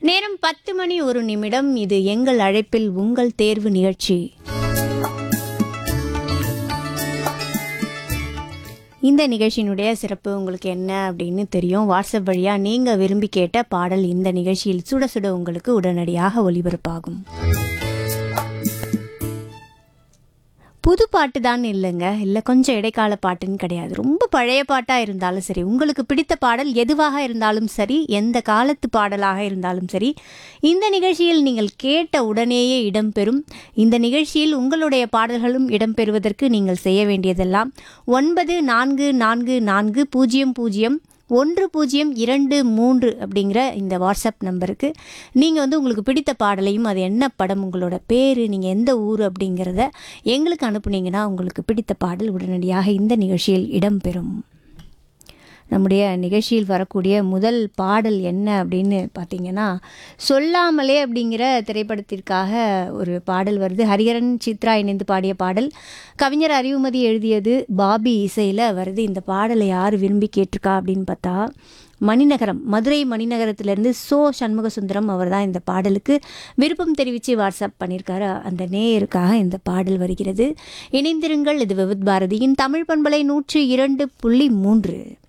நேரம் பத்து மணி ஒரு நிமிடம் இது எங்கள் அழைப்பில் உங்கள் தேர்வு நிகழ்ச்சி இந்த நிகழ்ச்சியினுடைய சிறப்பு உங்களுக்கு என்ன அப்படின்னு தெரியும் வாட்ஸ்அப் வழியாக நீங்கள் விரும்பி கேட்ட பாடல் இந்த நிகழ்ச்சியில் சுட சுட உங்களுக்கு உடனடியாக ஒளிபரப்பாகும் புது பாட்டு தான் இல்லைங்க இல்லை கொஞ்சம் இடைக்கால பாட்டுன்னு கிடையாது ரொம்ப பழைய பாட்டாக இருந்தாலும் சரி உங்களுக்கு பிடித்த பாடல் எதுவாக இருந்தாலும் சரி எந்த காலத்து பாடலாக இருந்தாலும் சரி இந்த நிகழ்ச்சியில் நீங்கள் கேட்ட உடனேயே இடம்பெறும் இந்த நிகழ்ச்சியில் உங்களுடைய பாடல்களும் இடம்பெறுவதற்கு நீங்கள் செய்ய வேண்டியதெல்லாம் ஒன்பது நான்கு நான்கு நான்கு பூஜ்ஜியம் பூஜ்ஜியம் ஒன்று பூஜ்ஜியம் இரண்டு மூன்று அப்படிங்கிற இந்த வாட்ஸ்அப் நம்பருக்கு நீங்கள் வந்து உங்களுக்கு பிடித்த பாடலையும் அது என்ன படம் உங்களோட பேர் நீங்கள் எந்த ஊர் அப்படிங்கிறத எங்களுக்கு அனுப்புனீங்கன்னா உங்களுக்கு பிடித்த பாடல் உடனடியாக இந்த நிகழ்ச்சியில் இடம்பெறும் நம்முடைய நிகழ்ச்சியில் வரக்கூடிய முதல் பாடல் என்ன அப்படின்னு பார்த்தீங்கன்னா சொல்லாமலே அப்படிங்கிற திரைப்படத்திற்காக ஒரு பாடல் வருது ஹரிஹரன் சித்ரா இணைந்து பாடிய பாடல் கவிஞர் அறிவுமதி எழுதியது பாபி இசையில் வருது இந்த பாடலை யார் விரும்பி கேட்டிருக்கா அப்படின்னு பார்த்தா மணிநகரம் மதுரை மணிநகரத்திலிருந்து சோ சண்முக சுந்தரம் அவர் தான் இந்த பாடலுக்கு விருப்பம் தெரிவித்து வாட்ஸ்அப் பண்ணியிருக்காரு அந்த நேயருக்காக இந்த பாடல் வருகிறது இணைந்திருங்கள் இது விவித் பாரதியின் தமிழ் பண்பலை நூற்று இரண்டு புள்ளி மூன்று